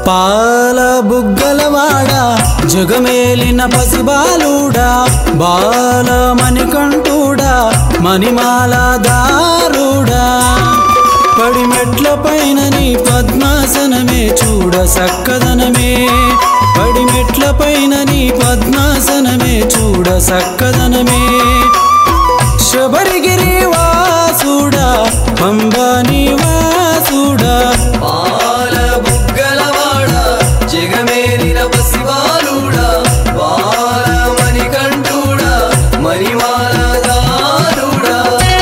పాల బుగ్గలవాడ జగమేలిన పసిబాలుడా బాలమణికంఠుడా మణిమాల దారుడా పడి మెట్ల పైన నీ పద్మాసనమే చూడ సక్కదనమే పడి మెట్ల పైన నీ పద్మాసనమే చూడ సక్కదనమే శబరిగిరి వాసుడా పంబని వాసుడా పాల బుగ్గలవాడ జగమేలిన పసివాలుడా బాలమణి కంఠుడా మణిమాల దారుడా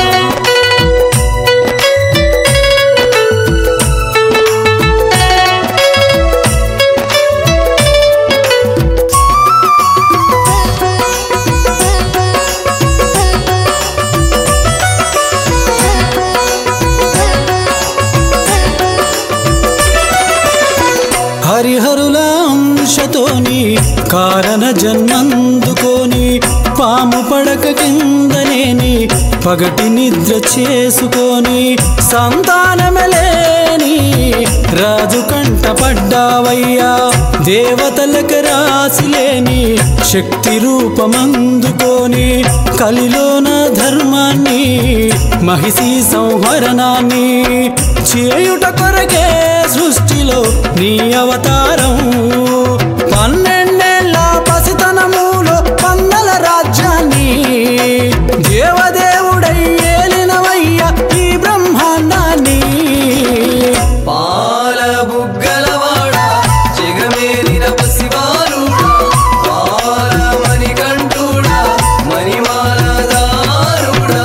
హరిహరుల అంశతోని కారణ జన్మందుకోని పాము పడక కిందనేని పగటి నిద్ర చేసుకొని సంతానమలేని రాజు కంట పడ్డావయ్యా దేవతలకు రాసిలేని శక్తి రూపమందుకొని కలిలోన ధర్మాన్ని మహిషి సంహరణాన్ని చేయుట కొరకే సృష్టిలో నీ అవతారం పన్నెండేళ్ల పసితనములో పన్నల రాజ్యాన్ని దేవదేవుడై ఏలినవయ్య ఈ బ్రహ్మాండాన్ని పాల బుగ్గలవాడ జగమేలిన పసివాలుడా బాలమణి కంఠుడా మణిమాల దారుడా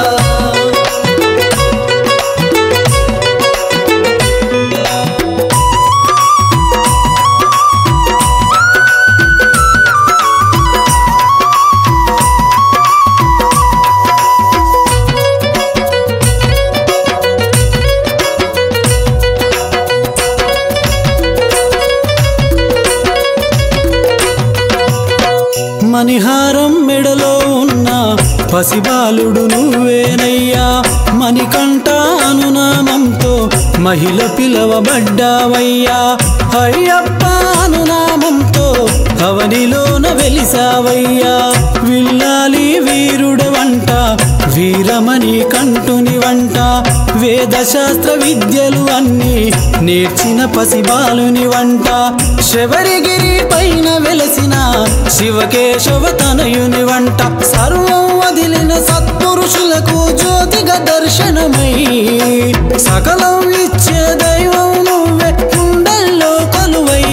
మణిహారం మెడలో ఉన్న పసిబాలుడు నువ్వేనయ్యా మణికంఠ అనునామంతో మహిళ పిలవబడ్డావయ్యా అయ్యప్ప అనునామంతో అవనిలోన వెలిసావయ్యా విల్లాలి వీరుడు వంట వీరమణి కంటుని వంట వేదశాస్త్ర విద్యలు అన్నీ నేర్చిన పసిబాలుని వంట శబరిగిరి పైన వెలసిన శివకేశవ తనయుని వంట సర్వం వదిలిన సత్పురుషులకు జ్యోతిగా దర్శనమై సకలం ఇచ్చే దైవం నువ్వే కుండల్లో కొలువై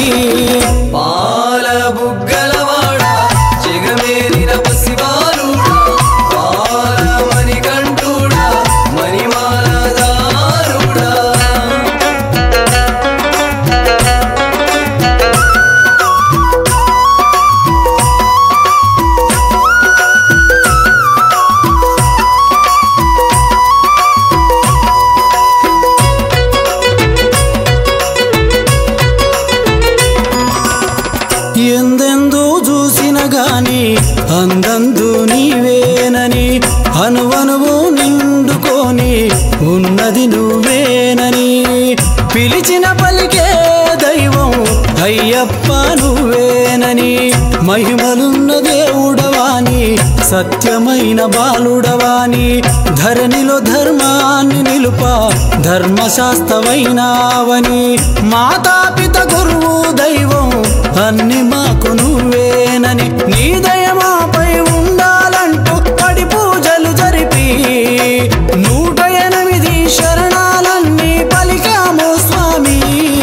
పాల బుగ్గలవాడ జగమేలిన పసివాలుడా బాలమణి కంఠుడా మణిమాల దారుడా ఎందెందు చూసిన గాని అందందు నీవేనని అనువనువు నిండుకొని ఉన్నది నువ్వేనని పిలిచిన పలికే దైవం అయ్యప్ప నువ్వేనని మహిమలున్న దేవుడవాని సత్యమైన బాలుడవాని ధరణిలో ధర్మాన్ని నిలుప ధర్మశాస్త్రవైనావని మాతాపిత గురువు దైవం అన్ని మాకు నువ్వేనని నీ దయమాపై ఉండాలంటూ పడి పూజలు జరిపి నూట ఎనిమిది శరణాలన్నీ పలికాము స్వామి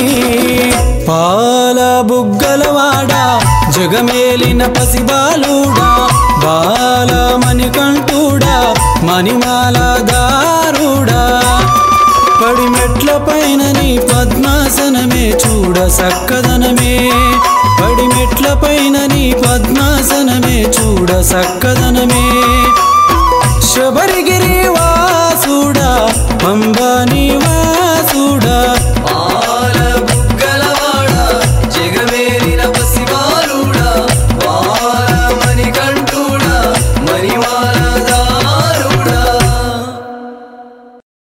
పాల బుగ్గలవాడ జగమేలిన పసిబాలుడా బాలమణి కంఠుడా మణిమాల దారుడా పడి మెట్ల పైన నీ పద్మాసనమే చూడ సక్కదనమే పడి మెట్ల పైన నీ పద్మాసనమే చూడ సక్కదనమే శబరిగిరి వా